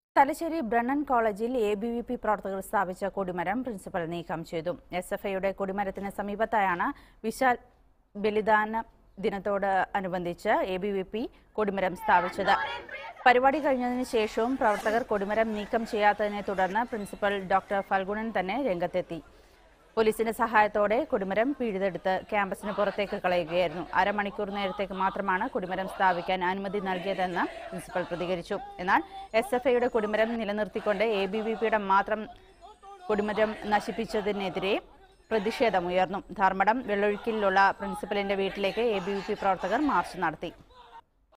തലശ്ശേരി ബ്രണ്ണൻ കോളേജിൽ A B V P പ്രവർത്തകർ സ്ഥാപിച്ച കൊടിമരം പ്രിൻസിപ്പൽ നീക്കം ചെയ്തു എസ് എഫ് ഐയുടെ കൊടിമരത്തിന് സമീപത്തായാണ് വിശാൽ ബലിദാന ദിനത്തോട് അനുബന്ധിച്ച് എ ബി വി പി കൊടിമരം സ്ഥാപിച്ചത് പരിപാടി കഴിഞ്ഞതിന് ശേഷവും പ്രവർത്തകർ കൊടിമരം നീക്കം ചെയ്യാത്തതിനെ തുടർന്ന് പ്രിൻസിപ്പൽ ഡോക്ടർ ഫൽഗുണൻ തന്നെ രംഗത്തെത്തി പോലീസിന്റെ സഹായത്തോടെ കൊടിമരം പിഴുതെടുത്ത് ക്യാമ്പസിന് പുറത്തേക്ക് കളയുകയായിരുന്നു അരമണിക്കൂർ നേരത്തേക്ക് മാത്രമാണ് കൊടിമരം സ്ഥാപിക്കാൻ അനുമതി നൽകിയതെന്ന് പ്രിൻസിപ്പൽ പ്രതികരിച്ചു എന്നാൽ എസ് എഫ് ഐയുടെ കൊടിമരം നിലനിർത്തിക്കൊണ്ട് എ ബി വി പിയുടെ മാത്രം കൊടിമരം നശിപ്പിച്ചതിനെതിരെ പ്രതിഷേധമുയർന്നു ധർമ്മടം വെള്ളൊഴുക്കിലുള്ള പ്രിൻസിപ്പലിന്റെ വീട്ടിലേക്ക് എ ബി വി പി പ്രവർത്തകർ മാർച്ച് നടത്തി